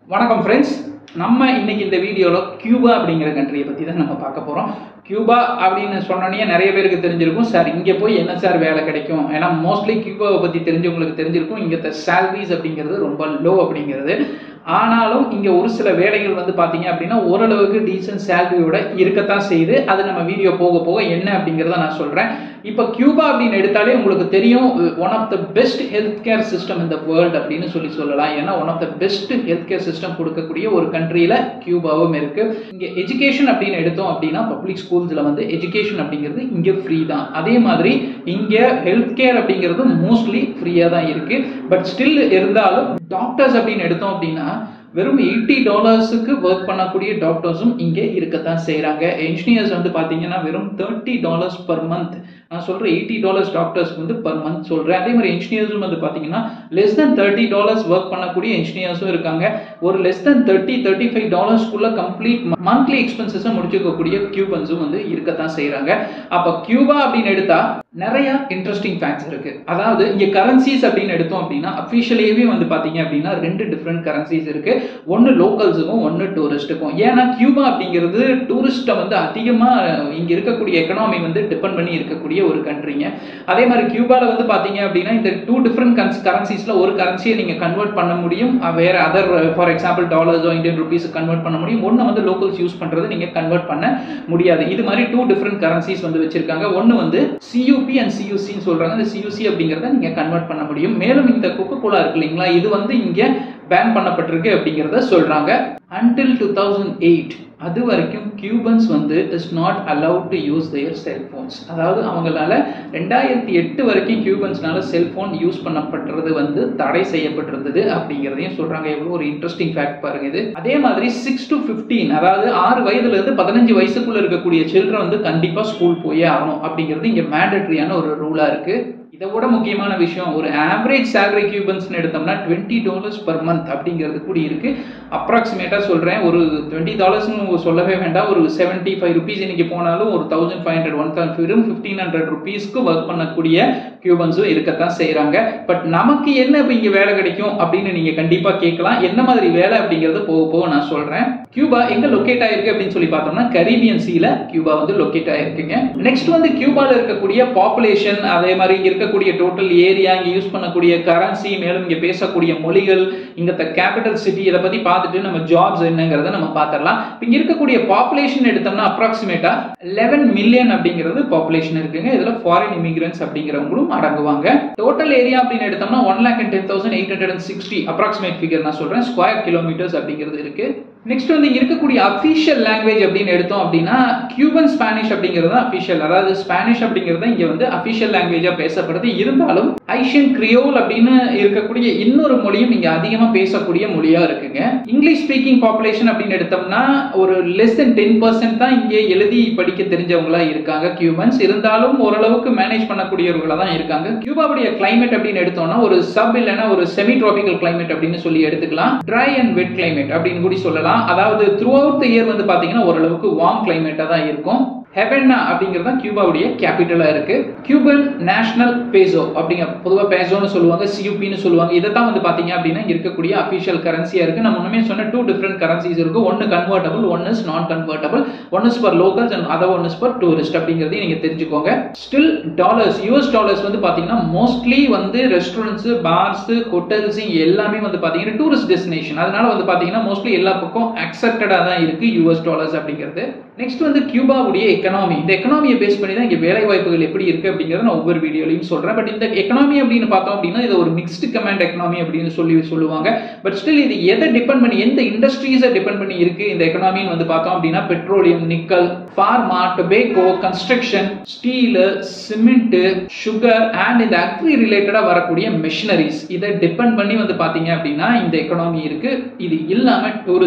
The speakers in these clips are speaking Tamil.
வணக்கம் ஃப்ரெண்ட்ஸ் நம்ம இன்னைக்கு இந்த வீடியோவில் கியூபா அப்படிங்கிற கண்ட்ரியை பற்றி தான் நம்ம பார்க்க போகிறோம் கியூபா அப்படின்னு சொன்னோன்னே நிறைய பேருக்கு தெரிஞ்சிருக்கும் சார் இங்கே போய் என்ன சார் வேலை கிடைக்கும் ஏன்னா மோஸ்ட்லி கியூபாவை பற்றி தெரிஞ்சவங்களுக்கு தெரிஞ்சிருக்கும் இங்கே சேலரிஸ் அப்படிங்கிறது ரொம்ப லோ அப்படிங்கிறது ஆனாலும் இங்கே ஒரு சில வேலைகள் வந்து பார்த்தீங்க அப்படின்னா ஓரளவுக்கு டீசன்ட் சேலரியோட இருக்கத்தான் செய்யுது அது நம்ம வீடியோ போக போக என்ன அப்படிங்கிறத நான் சொல்கிறேன் இப்போ கியூபா அப்படின்னு எடுத்தாலே உங்களுக்கு தெரியும் one of the best health care system இந்த வேர்ல்டு அப்படின்னு சொல்லி சொல்லலாம் ஏன்னா one of the best health care system கொடுக்கக்கூடிய ஒரு கண்ட்ரியில் கியூபாவும் இருக்கு இங்கே எஜுகேஷன் அப்படின்னு எடுத்தோம் அப்படின்னா பப்ளிக் ஸ்கூல்ஸில் வந்து எஜுகேஷன் அப்படிங்கிறது இங்கே ஃப்ரீ தான் அதே மாதிரி இங்கே ஹெல்த் கேர் அப்படிங்கிறது மோஸ்ட்லி ஃப்ரீயாக தான் இருக்கு பட் ஸ்டில் இருந்தாலும் டாக்டர்ஸ் அப்படின்னு எடுத்தோம் அப்படின்னா வெறும் எயிட்டி டாலர்ஸுக்கு ஒர்க் பண்ணக்கூடிய டாக்டர்ஸும் இங்கே இருக்கத்தான் செய்கிறாங்க என்ஜினியர்ஸ் வந்து பார்த்தீங்கன்னா வெறும் தேர்ட்டி டாலர்ஸ் பர் மந்த் நான் சொல்கிறேன் எயிட்டி டாலர்ஸ் டாக்டர்ஸ்க்கு வந்து பர் மந்த் சொல்கிறேன் அதே மாதிரி என்ஜினியர்ஸும் வந்து பார்த்தீங்கன்னா less than thirty dollars work பண்ணக்கூடிய என்ஜினியர்ஸும் இருக்காங்க ஒரு less than thirty thirty five டாலர்ஸ்க்குள்ள கம்ப்ளீட் மந்த்லி எக்ஸ்பென்சஸை முடிச்சுக்கக்கூடிய கியூபன்ஸும் வந்து இருக்கத்தான் செய்கிறாங்க அப்போ கியூபா அப்படின்னு எடுத்தா நிறைய இன்ட்ரெஸ்டிங் ஃபேக்ட்ஸ் இருக்கு அதாவது இங்கே கரன்சிஸ் அப்படின்னு எடுத்தோம் அப்படின்னா அஃபிஷியலேயே வந்து பார்த்தீங்க அப்படின்னா ரெண்டு டிஃப்ரெண்ட் கரன்சிஸ் இருக்கு ஒன்று லோக்கல்ஸுக்கும் ஒன்று டூரிஸ்ட்டுக்கும் ஏன்னா கியூபா அப்படிங்கிறது டூரிஸ்ட்டை வந்து அதிகமாக இங்கே இருக்கக்கூடிய எக்கனாமி வந்து டிபெண்ட் பண்ணி இருக்கக்கூடிய ஒரு கண்ட்ரிங்க அதே மாதிரி கியூபாவில் வந்து பார்த்தீங்க அப்படின்னா இந்த டூ டிஃப்ரெண்ட் கன்ஸ் கரன்சிஸில் ஒரு கரன்சியை நீங்கள் கன்வெர்ட் பண்ண முடியும் வேற அதர் ஃபார் எக்ஸாம்பிள் டாலர்ஸோ இந்தியன் ருபீஸ் கன்வெர்ட் பண்ண முடியும் ஒன்று வந்து லோக்கல்ஸ் யூஸ் பண்ணுறது நீங்கள் கன்வெர்ட் பண்ண முடியாது இது மாதிரி டூ டிஃப்ரெண்ட் கரன்சிஸ் வந்து வச்சிருக்காங்க ஒன்று வந்து சியூபி அண்ட் சியூசின்னு சொல்கிறாங்க இந்த சியூசி அப்படிங்கிறத நீங்கள் கன்வெர்ட் பண்ண முடியும் மேலும் இந்த கொக்கோ கோலா இருக்கு இல்லைங்களா இது வந்து இங்கே பேன் பண்ணப்பட்டிருக்கு அப்படிங்கிறத சொல்கிறாங்க அன்டில் டூ தௌசண்ட் எயிட் அது வரைக்கும் கியூபன்ஸ் வந்து is not allowed to use their cellphones அதாவது அவங்களால ரெண்டாயிரத்தி எட்டு வரைக்கும் கியூபன்ஸ்னால செல்ஃபோன் யூஸ் பண்ணப்பட்டுறது வந்து தடை செய்யப்பட்டிருந்தது அப்படிங்கிறதையும் சொல்றாங்க எவ்வளோ ஒரு இன்ட்ரெஸ்டிங் ஃபேக்ட் பாருங்க இது அதே மாதிரி சிக்ஸ் டு ஃபிஃப்டீன் அதாவது ஆறு வயதுல இருந்து பதினஞ்சு வயசுக்குள்ள இருக்கக்கூடிய சில்ட்ரன் வந்து கண்டிப்பா ஸ்கூல் போயே ஆகணும் அப்படிங்கிறது இங்க மேண்டட்ரியான ஒரு ரூலா இருக்கு இதை விட முக்கியமான விஷயம் ஒரு ஆவரேஜ் சேலரி கியூபன்ஸ்னு எடுத்தோம்னா டுவெண்ட்டி டாலர்ஸ் பர் மந்த் அப்படிங்கிறது கூட இருக்கு அப்ராக்சிமேட்டாக சொல்கிறேன் ஒரு டுவெண்ட்டி டாலர்ஸ்னு சொல்லவே வேண்டாம் ஒரு செவன்ட்டி ஃபைவ் ருபீஸ் இன்னைக்கு போனாலும் ஒரு thousand five hundred one thousand வெறும் ஃபிஃப்டீன் ஹண்ட்ரட் ருபீஸ்க்கு ஒர்க் பண்ணக்கூடிய கியூபன்ஸும் இருக்கத்தான் செய்கிறாங்க பட் நமக்கு என்ன இப்போ இங்கே வேலை கிடைக்கும் அப்படின்னு நீங்கள் கண்டிப்பாக கேட்கலாம் என்ன மாதிரி வேலை அப்படிங்கிறது போக போக நான் சொல்கிறேன் கியூபா எங்கே லொக்கேட் ஆயிருக்கு அப்படின்னு சொல்லி பார்த்தோம்னா கரீபியன் சீல கியூபா வந்து லொக்கேட் ஆயிருக்குங்க நெக்ஸ்ட் வந்து கியூபாவில் இருக்கக்கூடிய பாப்புலேஷன் அதே மாதிரி இங்க இருக்கக்கூடிய டோட்டல் ஏரியா இங்கே யூஸ் பண்ணக்கூடிய கரன்சி மேலும் இங்கே பேசக்கூடிய மொழிகள் இங்கத்த கேபிட்டல் சிட்டி இதை பற்றி பார்த்துட்டு நம்ம ஜாப்ஸ் என்னங்கிறத நம்ம பார்த்துடலாம் இங்கே இருக்கக்கூடிய பாப்புலேஷன் எடுத்தோம்னா அப்ராக்சிமேட்டா லெவன் மில்லியன் அப்படிங்கிறது பாப்புலேஷன் இருக்குங்க இதில் ஃபாரின் இமிகிரன்ஸ் அப்படிங்கிறவங்களும் அடங்குவாங்க டோட்டல் ஏரியா அப்படின்னு எடுத்தோம்னா one lakh and ten thousand eight hundred and sixty approximate figure நான் சொல்கிறேன் ஸ்கொயர் கிலோமீட்டர்ஸ் அப்படிங்கிறது இருக்கு நெக்ஸ்ட் வந்து இருக்கக்கூடிய அஃபிஷியல் லாங்குவேஜ் அப்படின்னு எடுத்தோம் அப்படின்னா கியூபன் ஸ்பானிஷ் அப்படிங்கிறது அஃபிஷியல் அதாவது ஸ்பானிஷ் அப்படிங்கிறது இங்க வந்து அஃபிஷியல் லாங்குவேஜா பேசப்படுது இருந்தாலும் ஐஷியன் கிரியோல் அப்படின்னு இருக்கக்கூடிய இன்னொரு மொழியும் இங்க அதிகமா பேசக்கூடிய மொழியா இருக்குங்க இங்கிலீஷ் ஸ்பீக்கிங் பாப்புலேஷன் அப்படின்னு எடுத்தோம்னா ஒரு லெஸ் தென் டென் பர்சன்ட் தான் இங்கே எழுதி படிக்க தெரிஞ்சவங்களா இருக்காங்க கியூபன்ஸ் இருந்தாலும் ஓரளவுக்கு மேனேஜ் பண்ணக்கூடியவர்களா தான் இருக்காங்க கியூபாவுடைய கிளைமேட் அப்படின்னு எடுத்தோம்னா ஒரு சப் இல்லைன்னா ஒரு செமி டிராபிக்கல் கிளைமேட் அப்படின்னு சொல்லி எடுத்துக்கலாம் ட்ரை அண்ட் வெட் கிளைமேட் அப்படின்னு கூட சொல்லலாம் அதாவது த்ரூ அவுட் த இயர் வந்து பாத்தீங்கன்னா ஓரளவுக்கு வார்ம் கிளைமேட்டா தான் இருக்கும் ஹெவென்னா அப்படிங்கிறது தான் கியூபாவுடைய கேபிட்டலா இருக்கு கியூபன் நேஷனல் பேசோ அப்படிங்கிற பொதுவாக பேசோன்னு சொல்லுவாங்க சியூபின்னு சொல்லுவாங்க இதை தான் வந்து பாத்தீங்க அப்படின்னா இருக்கக்கூடிய அஃபிஷியல் கரன்சியா இருக்கு நம்ம முன்னமே சொன்ன டூ டிஃப்ரெண்ட் கரன்சிஸ் இருக்கு ஒன்னு convertible one is non convertible one is for locals and other one is for tourist அப்படிங்கிறதையும் நீங்க தெரிஞ்சுக்கோங்க ஸ்டில் டாலர்ஸ் யூஎஸ் டாலர்ஸ் வந்து பாத்தீங்கன்னா மோஸ்ட்லி வந்து ரெஸ்டாரண்ட்ஸ் பார்ஸ் ஹோட்டல்ஸ் எல்லாமே வந்து பாத்தீங்கன்னா டூரிஸ்ட் டெஸ்டினேஷன் அதனால வந்து பாத்தீங்கன்னா மோஸ்ட்லி எல்லா பக்கம் அக்செப்டடா தான் இருக்கு யூஎஸ் டாலர்ஸ் அப்படிங்கிறது நெக்ஸ்ட் வந்து கியூபாவுடைய எக்கனாமி இந்த எக்கனாமியை பேஸ் பண்ணி தான் இங்கே வேலை வாய்ப்புகள் எப்படி இருக்கு அப்படிங்கிறத நான் ஒவ்வொரு வீடியோலையும் சொல்றேன் பட் இந்த எக்கனாமி அப்படின்னு பார்த்தோம் அப்படின்னா இது ஒரு மிக்ஸ்டு கமாண்ட் எக்கனாமி அப்படின்னு சொல்லி சொல்லுவாங்க பட் ஸ்டில் இது எதை டிபெண்ட் பண்ணி எந்த இண்டஸ்ட்ரீஸை டிபெண்ட் பண்ணி இருக்கு இந்த எக்கனாமின்னு வந்து பார்த்தோம் அப்படின்னா petroleum nickel pharma tobacco construction steel cement sugar and இந்த அக்ரி ரிலேட்டடா வரக்கூடிய மெஷினரிஸ் இதை டிபெண்ட் பண்ணி வந்து பாத்தீங்க அப்படின்னா இந்த எக்கனாமி இருக்கு இது இல்லாம டூரிசம்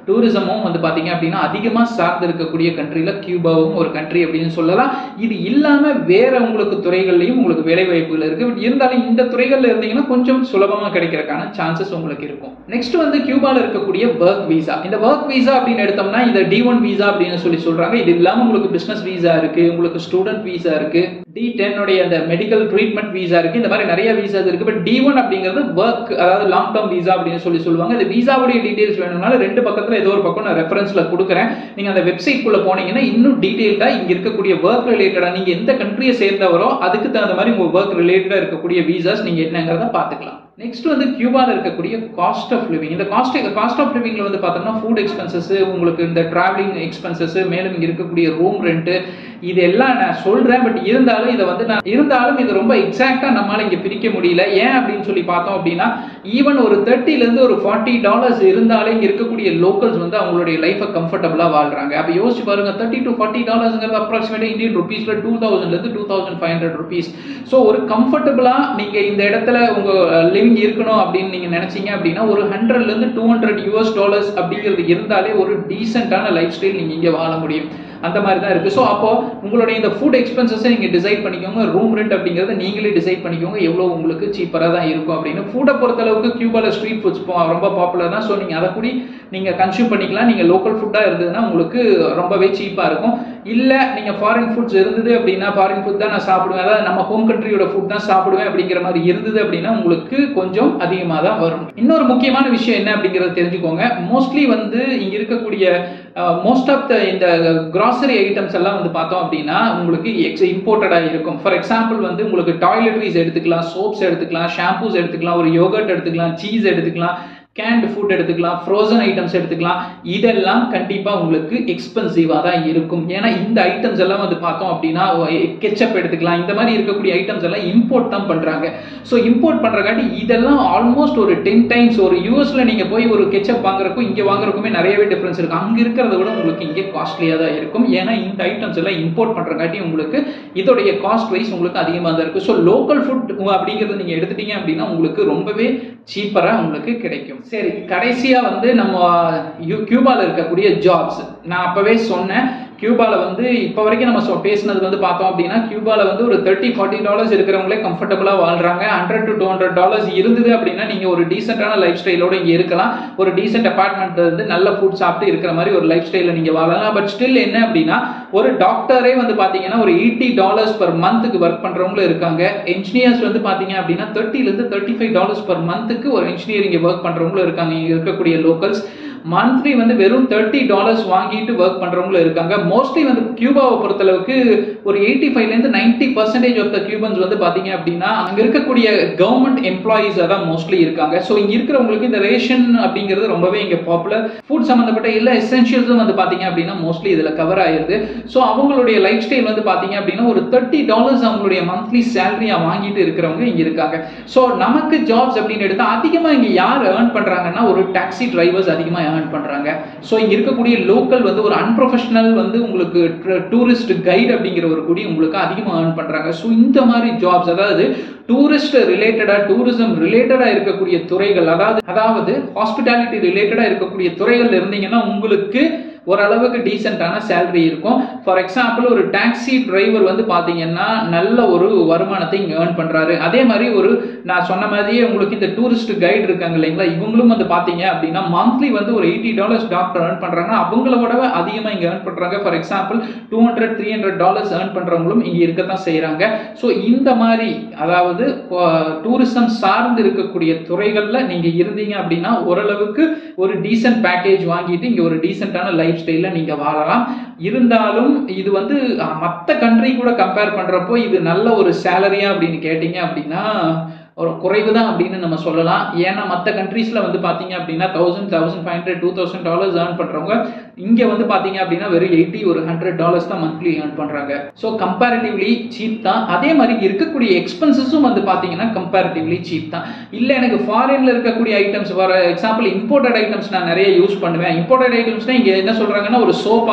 டூரிசமும் வந்து பார்த்தீங்க அப்படின்னா அதிகமாக சார்ந்து இருக்கக்கூடிய கண்ட்ரியில் கியூபாவும் ஒரு கண்ட்ரி அப்படின்னு சொல்லலாம் இது இல்லாமல் வேற உங்களுக்கு துறைகள்லையும் உங்களுக்கு வேலை வாய்ப்புகள் இருக்கு பட் இருந்தாலும் இந்த துறைகளில் இருந்தீங்கன்னா கொஞ்சம் சுலபமாக கிடைக்கிறதுக்கான சான்சஸ் உங்களுக்கு இருக்கும் நெக்ஸ்ட் வந்து கியூபாவில் இருக்கக்கூடிய ஒர்க் வீசா இந்த ஒர்க் வீசா அப்படின்னு எடுத்தோம்னா இந்த டி ஒன் வீசா அப்படின்னு சொல்லி சொல்றாங்க இது இல்லாமல் உங்களுக்கு பிசினஸ் வீசா இருக்கு உங்களுக்கு ஸ்டூடெண்ட் வீசா இருக்கு டி டென்னுடைய அந்த மெடிக்கல் ட்ரீட்மெண்ட் வீசா இருக்கு இந்த மாதிரி நிறைய வீசாஸ் இருக்கு பட் டி ஒன் அப்படிங்கிறது ஒர்க் அதாவது லாங் டேர்ம் வீசா அப்படின்னு சொல்லி சொல்லுவாங்க இந்த வீசாவுடைய டீடைல்ஸ் வேணும்னால ரெண்டு பக்கத்துல ஏதோ ஒரு பக்கம் நான் ரெஃபரன்ஸ்ல கொடுக்குறேன் நீங்க அந்த வெப்சைட் குள்ள போனீங்கன்னா இன்னும் டீடைல்டா இங்க இருக்கக்கூடிய ஒர்க் ரிலேட்டடா நீங்க எந்த கண்ட்ரியை சேர்ந்தவரோ அதுக்கு தகுந்த மாதிரி உங்க ஒர்க் ரிலேட்டடா இருக்கக்கூடிய வீசாஸ் நீங்க என்னங்கிறத பாத்துக்கலாம் நெக்ஸ்ட் வந்து கியூபால இருக்கக்கூடிய காஸ்ட் ஆஃப் லிவிங் இந்த காஸ்ட் காஸ்ட் ஆஃப் லிவிங்ல வந்து பார்த்தோம்னா ஃபுட் எக்ஸ்பென்சஸ் உங்களுக்கு இந்த டிராவலிங் எக்ஸ்பென்சஸ் மேலும் இங்க இருக்கக்கூடிய ரூம் ரெண்ட் இது எல்லாம் நான் சொல்றேன் பட் இருந்தாலும் இதை வந்து நான் இருந்தாலும் இது ரொம்ப எக்ஸாக்டா நம்மளால இங்க பிரிக்க முடியல ஏன் அப்படின்னு சொல்லி பார்த்தோம் அப்படின்னா ஈவன் ஒரு தேர்ட்டில இருந்து ஒரு ஃபார்ட்டி டாலர்ஸ் இருந்தாலே இங்க இருக்கக்கூடிய லோக்கல்ஸ் வந்து அவங்களுடைய லைஃபை கம்ஃபர்டபுளா வாழ்றாங்க அப்ப யோசிச்சு பாருங்க தேர்ட்டி டு ஃபார்ட்டி டாலர்ஸ்ங்கிறது அப்ராக்சிமேட் இந்தியன் ருபீஸ்ல டூ தௌசண்ட்ல இருந்து two thousand five hundred rupees so ஒரு கம்ஃபர்டபுளா நீங்க இந்த இடத்துல உங்க லிவிங் இருக்கணும் அப்படின்னு நீங்க நினைச்சீங்க அப்படின்னா ஒரு ஹண்ட்ரட்ல இருந்து டூ ஹண்ட்ரட் யூஎஸ் டாலர்ஸ் அப்படிங்கிறது இருந்தாலே ஒரு டீசென்டான லைஃப் ஸ்டைல் நீங்க இங்க வாழ முடியும் அந்த மாதிரி தான் இருக்கு ஸோ அப்போ உங்களுடைய இந்த ஃபுட் எக்ஸ்பென்சஸை நீங்க டிசைட் பண்ணிக்கோங்க ரூம் ரெண்ட் அப்படிங்கிறத நீங்களே டிசைட் பண்ணிக்கோங்க எவ்வளோ உங்களுக்கு சீப்பராக தான் இருக்கும் அப்படின்னு ஃபுட்டை பொறுத்தளவுக்கு கியூபால ஸ்ட்ரீட் ஃபுட்ஸ் ரொம்ப பாப்புலர் தான் ஸோ நீங்க அதை கூடி நீங்க கன்சியூம் பண்ணிக்கலாம் நீங்க லோக்கல் ஃபுட்டாக இருந்ததுன்னா உங்களுக்கு ரொம்பவே சீப்பாக இருக்கும் இல்லை நீங்கள் ஃபாரின் ஃபுட்ஸ் இருந்தது அப்படின்னா ஃபாரின் ஃபுட் தான் நான் சாப்பிடுவேன் அதாவது நம்ம ஹோம் கண்ட்ரியோட ஃபுட் தான் சாப்பிடுவேன் அப்படிங்கிற மாதிரி இருந்தது அப்படின்னா உங்களுக்கு கொஞ்சம் அதிகமாக தான் வரும் இன்னொரு முக்கியமான விஷயம் என்ன அப்படிங்கிறத தெரிஞ்சுக்கோங்க மோஸ்ட்லி வந்து இங்கே இருக்கக்கூடிய மோஸ்ட் ஆஃப் த இந்த கிராசரி ஐட்டம்ஸ் எல்லாம் வந்து பார்த்தோம் அப்படின்னா உங்களுக்கு எக்ஸ் இம்போர்ட்டடாக இருக்கும் ஃபார் எக்ஸாம்பிள் வந்து உங்களுக்கு டாய்லெட்ரிஸ் எடுத்துக்கலாம் சோப்ஸ் எடுத்துக்கலாம் ஷாம்பூஸ் எடுத்துக்கலாம் ஒரு யோகர்ட் எடுத்துக்கலாம் சீஸ் எடுத்துக்கலாம் கேண்ட் ஃபுட் எடுத்துக்கலாம் ஃப்ரோசன் ஐட்டம்ஸ் எடுத்துக்கலாம் இதெல்லாம் கண்டிப்பாக உங்களுக்கு எக்ஸ்பென்சிவாக தான் இருக்கும் ஏன்னா இந்த ஐட்டம்ஸ் எல்லாம் வந்து பார்த்தோம் அப்படின்னா கெச்சப் எடுத்துக்கலாம் இந்த மாதிரி இருக்கக்கூடிய ஐட்டம்ஸ் எல்லாம் இம்போர்ட் தான் பண்ணுறாங்க ஸோ இம்போர்ட் பண்ணுறக்காட்டி இதெல்லாம் ஆல்மோஸ்ட் ஒரு டென் டைம்ஸ் ஒரு யூஎஸ்ல நீங்கள் போய் ஒரு கெச்சப் வாங்குறக்கும் இங்கே வாங்குறக்குமே நிறையவே டிஃப்ரென்ஸ் இருக்கும் அங்கே இருக்கிறத விட உங்களுக்கு இங்கே காஸ்ட்லியாக தான் இருக்கும் ஏன்னா இந்த ஐட்டம்ஸ் எல்லாம் இம்போர்ட் பண்ணுறக்காட்டி உங்களுக்கு இதோடைய காஸ்ட் வைஸ் உங்களுக்கு அதிகமாக தான் இருக்கும் ஸோ லோக்கல் ஃபுட் அப்படிங்கிறத நீங்கள் எடுத்துட்டீங்க அப்படின்னா உங்களுக்கு ரொம்பவே சீப்பராக உங்களுக்கு கிடைக்கும் சரி கடைசியாக வந்து நம்ம யூ- கியூபால இருக்கக்கூடிய ஜாப்ஸ் நான் அப்போவே சொன்னேன் கியூபால வந்து இப்போ வரைக்கும் நம்ம சொ- பேசுனது வந்து பார்த்தோம் அப்படின்னா கியூபால வந்து ஒரு தேர்ட்டி ஃபார்ட்டி டாலர்ஸ் இருக்கிறவங்களே கம்ஃபர்டபுளாக வாழ்றாங்க hundred to two hundred dollars இருந்தது அப்படின்னா நீங்க ஒரு டீசென்டான லைஃப் ஸ்டைலோட இங்கே இருக்கலாம் ஒரு டீசென்ட் அபார்ட்மெண்ட் வந்து நல்ல ஃபுட் சாப்பிட்டு இருக்கிற மாதிரி ஒரு லைஃப் ஸ்டைலில் நீங்க வாழலாம் பட் ஸ்டில் என்ன அப்படின்னா ஒரு டாக்டரே வந்து பாத்தீங்கன்னா ஒரு எயிட்டி டாலர்ஸ் பர் மந்த்துக்கு ஒர்க் பண்றவங்களும் இருக்காங்க என்ஜினியர்ஸ் வந்து பாத்தீங்க அப்படின்னா தேர்ட்டில இருந்து தேர்ட்டி ஃபைவ் டாலர்ஸ் பர் மந்த்துக்கு ஒரு இன்ஜினியரிங் ஒர்க் பண்றவங்களும் இருக்காங்க இங்க இருக்கக்கூடிய லோக்கல்ஸ் மந்த்லி வந்து வெறும் தேர்ட்டி டாலர்ஸ் வாங்கிட்டு ஒர்க் பண்றவங்களும் இருக்காங்க மோஸ்ட்லி வந்து கியூபாவை பொறுத்தளவுக்கு ஒரு எயிட்டி ஃபைவ்லேருந்து ninety percentage of the Cubans வந்து பாத்தீங்க அப்படின்னா அங்க இருக்கக்கூடிய கவர்மெண்ட் எம்ப்ளாயீஸ் தான் மோஸ்ட்லி இருக்காங்க ஸோ இங்க இருக்கிறவங்களுக்கு இந்த ரேஷன் அப்படிங்கிறது ரொம்பவே இங்க பாப்புலர் ஃபுட் சம்மந்தப்பட்ட எல்லா எசென்ஷியல்ஸும் வந்து பாத்தீங்க அப்படின்னா மோஸ்ட்லி இதுல கவர் ஆயிருது ஸோ அவங்களுடைய லைஃப் ஸ்டைல் வந்து பாத்தீங்க அப்படின்னா ஒரு தேர்ட்டி டாலர்ஸ் அவங்களுடைய மந்த்லி சேலரியா வாங்கிட்டு இருக்கிறவங்க இங்க இருக்காங்க ஸோ நமக்கு ஜாப்ஸ் அப்படின்னு எடுத்தா அதிகமா இங்க யார் ஏர்ன் பண்றாங்கன்னா ஒரு டாக்ஸி டிரைவர்ஸ் அதிகமா ஏர்ன் பண்றாங்க ஸோ இங்க இருக்கக்கூடிய லோக்கல் வந்து ஒரு அன்ப்ரொஃபஷனல் வந்து உங்களுக்கு டூரிஸ்ட் கைடு அப்படிங்கிற ஒரு கூடி உங்களுக்கு அதிகமாக ஏர்ன் பண்றாங்க ஸோ இந்த மாதிரி ஜாப்ஸ் அதாவது டூரிஸ்ட் ரிலேட்டடா டூரிசம் ரிலேட்டடா இருக்கக்கூடிய துறைகள் அதாவது அதாவது ஹாஸ்பிட்டாலிட்டி ரிலேட்டடா இருக்கக்கூடிய துறைகள் இருந்தீங்கன்னா உங்களுக்கு ஓரளவுக்கு டீசென்டான சேலரி இருக்கும் ஃபார் எக்ஸாம்பிள் ஒரு டாக்ஸி டிரைவர் வந்து பார்த்தீங்கன்னா நல்ல ஒரு வருமானத்தை இங்கே ஏர்ன் பண்ணுறாரு அதே மாதிரி ஒரு நான் சொன்ன மாதிரியே உங்களுக்கு இந்த டூரிஸ்ட் கைடு இருக்காங்க இல்லைங்களா இவங்களும் வந்து பார்த்தீங்க அப்படின்னா மந்த்லி வந்து ஒரு எயிட்டி டாலர்ஸ் டாக்டர் ஏர்ன் பண்ணுறாங்க அவங்கள விட அதிகமாக இங்கே ஏர்ன் பண்ணுறாங்க for example two hundred three hundred dollars earn பண்ணுறவங்களும் இங்கே இருக்கத்தான் செய்கிறாங்க ஸோ இந்த மாதிரி அதாவது டூரிசம் சார்ந்து இருக்கக்கூடிய துறைகளில் நீங்கள் இருந்தீங்க அப்படின்னா ஓரளவுக்கு ஒரு டீசென்ட் பேக்கேஜ் வாங்கிட்டு இங்கே ஒரு டீசென்டான லைஃப் ஸ்டைலில் நீங்கள் வாழலாம் இருந்தாலும் இது வந்து மற்ற கண்ட்ரி கூட கம்பேர் பண்ணுறப்போ இது நல்ல ஒரு சேலரியா அப்படின்னு கேட்டிங்க அப்படின்னா ஒரு குறைவு தான் அப்படின்னு நம்ம சொல்லலாம் ஏன்னா மற்ற கண்ட்ரீஸில் வந்து பார்த்தீங்க அப்படின்னா thousand thousand five hundred two thousand dollars earn பண்ணுறவங்க இங்கே வந்து பார்த்தீங்க அப்படின்னா வெறும் எயிட்டி ஒரு ஹண்ட்ரட் டாலர்ஸ் தான் மந்த்லி ஏர்ன் பண்ணுறாங்க ஸோ கம்பேரிட்டிவ்லி சீப் தான் அதே மாதிரி இருக்கக்கூடிய எக்ஸ்பென்சஸும் வந்து பார்த்தீங்கன்னா கம்பேரிட்டிவ்லி சீப் தான் இல்லை எனக்கு ஃபாரின்ல இருக்கக்கூடிய items for example imported items நான் நிறைய யூஸ் பண்ணுவேன் இம்போர்ட்டட் ஐட்டம்ஸ்னா இங்கே என்ன சொல்கிறாங்கன்னா ஒரு சோப் ஆகட்டும் இல்லை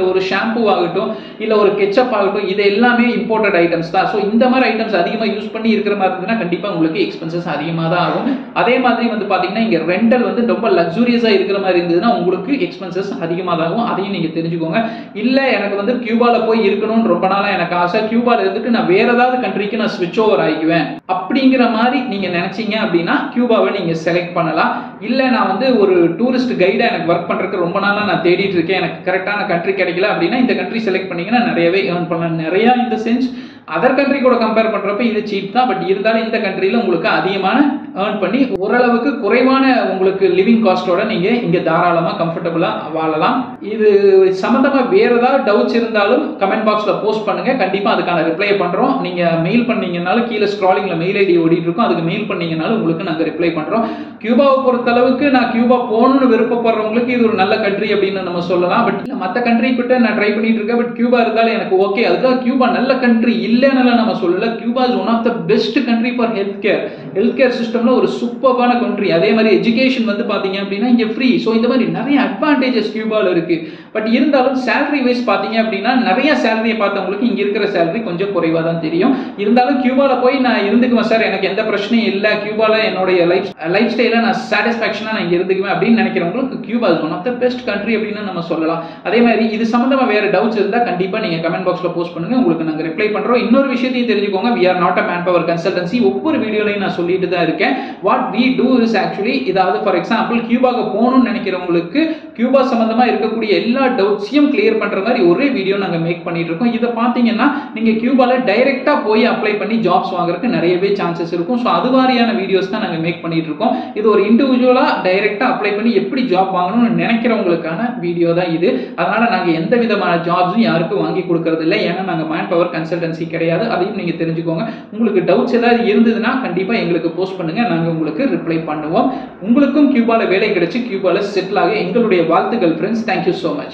இல்லை ஒரு ஷாம்பு ஆகட்டும் இல்லை ஒரு கெச்சப் ஆகட்டும் இது எல்லாமே இம்போர்ட்டட் ஐட்டம்ஸ் தான் ஸோ இந்த மாதிரி ஐட்டம்ஸ் அதிகமாக யூஸ் பண்ணி இருக்கிற மாதிரி இருந்ததுன்னா கண்டிப்பாக உங்களுக்கு எக்ஸ்பென்சஸ் அதிகமாக தான் ஆகும் அதே மாதிரி வந்து பார்த்தீங்கன்னா இங்கே ரெண்டல் வந்து ரொம்ப லக்ஸூரியஸாக இருக்கிற மாதிரி இருந்ததுன்னா உங்களுக்கு எக்ஸ்பென்சஸ் அதிகமாக தான் ஆகும் அதையும் நீங்கள் தெரிஞ்சுக்கோங்க இல்லை எனக்கு வந்து கியூபாவில் போய் இருக்கணும்னு ரொம்ப நாளாக எனக்கு ஆசை கியூபாவில் இருந்துட்டு நான் வேற ஏதாவது கண்ட்ரிக்கு நான் ஸ்விட்ச் ஓவர் ஆகிக்குவேன் அப்படிங்கிற மாதிரி நீங்கள் நினச்சிங்க அப்படின்னா கியூபாவை நீங்கள் செலக்ட் பண்ணலாம் இல்லை நான் வந்து ஒரு டூரிஸ்ட் கைடாக எனக்கு ஒர்க் பண்ணுறதுக்கு ரொம்ப நாளாக நான் தேடிட்டு இருக்கேன் எனக்கு கரெக்டான கண்ட்ரி கிடைக்கல அப்படின்னா இந்த கண்ட்ரி செலக்ட் பண்ணீங்கன்னா நிறையவே ஏர்ன் பண்ணலாம் நிறையா இந்த சென்ஸ் அதர் கண்ட்ரி கூட கம்பேர் பண்ணுறப்ப இது சீப் தான் பட் இருந்தாலும் இந்த கண்ட்ரியில் உங்களுக்கு அதிகமான ஏர்ன் பண்ணி ஓரளவுக்கு குறைவான உங்களுக்கு லிவிங் காஸ்ட்டோட நீங்கள் இங்கே தாராளமாக கம்ஃபர்டபுளாக வாழலாம் இது சம்மந்தமாக வேறு ஏதாவது டவுட்ஸ் இருந்தாலும் கமெண்ட் பாக்ஸில் போஸ்ட் பண்ணுங்கள் கண்டிப்பாக அதுக்கான ரிப்ளை பண்ணுறோம் நீங்கள் மெயில் பண்ணீங்கனாலும் கீழே ஸ்க்ராலிங்கில் மெயில் ஐடி ஓடிட்டு இருக்கும் அதுக்கு மெயில் பண்ணீங்கனாலும் உங்களுக்கு நாங்கள் ரிப்ளை பண்ணுறோம் கியூபாவை பொறுத்தளவுக்கு நான் கியூபா போகணும்னு விருப்பப்படுறவங்களுக்கு இது ஒரு நல்ல கண்ட்ரி அப்படின்னு நம்ம சொல்லலாம் பட் இல்லை மற்ற கண்ட்ரி கிட்ட நான் ட்ரை பண்ணிட்டு இருக்கேன் பட் கியூபா இருந்தாலும் எனக்கு ஓகே அதுக்காக கியூபா நல்ல கண்ட்ரி இல்லைன்னு நம்ம சொல்லல Cuba is one of the best country for health care health care சிஸ்டம்ல ஒரு சூப்பரான கண்ட்ரி அதே மாதிரி எஜுகேஷன் வந்து பாத்தீங்க அப்படின்னா இங்க ஃப்ரீ ஸோ இந்த மாதிரி நிறைய அட்வான்டேஜஸ் கியூபால இருக்கு பட் இருந்தாலும் சேலரி வைஸ் பாத்தீங்க அப்படின்னா நிறைய சேலரியை பார்த்தவங்களுக்கு இங்க இருக்கிற சேலரி கொஞ்சம் குறைவா தான் தெரியும் இருந்தாலும் கியூபால போய் நான் இருந்துக்குவேன் சார் எனக்கு எந்த பிரச்சனையும் இல்லை கியூபால என்னுடைய லைஃப் லைஃப் ஸ்டைல நான் சாட்டிஸ்பாக்சனா நான் இங்க இருந்துக்குவேன் அப்படின்னு நினைக்கிறவங்களுக்கு Cuba is one of the best country அப்படின்னு நம்ம சொல்லலாம் அதே மாதிரி இது சம்பந்தமா வேற டவுட்ஸ் இருந்தா கண்டிப்பா நீங்க கமெண்ட் பாக்ஸ்ல போஸ்ட் பண்ணுங்க உங்களுக்கு நாங்க ரிப்ளை பண்றோம் இன்னொரு விஷயத்தையும் தெரிஞ்சுக்கோங்க we are not a man power consultancy ஒவ்வொரு வீடியோலையும் நான் சொல்லிட்டு தான் இருக்கேன் what we do is actually இதாவது ஃபார் எக்ஸாம்பிள் கியூபாக்கு போகணும்னு நினைக்கிறவங்களுக்கு கியூபா சம்பந்தமா இருக்கக்கூடிய எல்லா டவுட்ஸையும் கிளியர் பண்ற மாதிரி ஒரே வீடியோ நாங்க மேக் பண்ணிட்டு இருக்கோம் இதை பாத்தீங்கன்னா நீங்க கியூபால டைரக்டா போய் அப்ளை பண்ணி ஜாப்ஸ் வாங்குறதுக்கு நிறையவே சான்சஸ் இருக்கும் ஸோ அது மாதிரியான வீடியோஸ் தான் நாங்க மேக் பண்ணிட்டு இருக்கோம் இது ஒரு இண்டிவிஜுவலா டைரக்டா அப்ளை பண்ணி எப்படி ஜாப் வாங்கணும்னு நினைக்கிறவங்களுக்கான வீடியோ தான் இது அதனால நாங்க எந்த விதமான ஜாப்ஸும் யாருக்கும் வாங்கி கொடுக்கறது இல்லை ஏன்னா நாங்க மேன் பவர் கன்சல்டன்சி கிடையாது அதையும் நீங்க தெரிஞ்சுக்கோங்க உங்களுக்கு டவுட்ஸ் ஏதாவது இருந்ததுன்னா கண்டிப்பா எங்களுக்கு போஸ்ட் பண்ணுங்க நாங்க உங்களுக்கு ரிப்ளை பண்ணுவோம் உங்களுக்கும் கியூபால வேலை கிடைச்சு கியூபால செட்டில் ஆக எங்களுடைய வாழ்த்துக்கள் ஃப்ரெண்ட்ஸ் தேங்க்யூ ஸோ மச்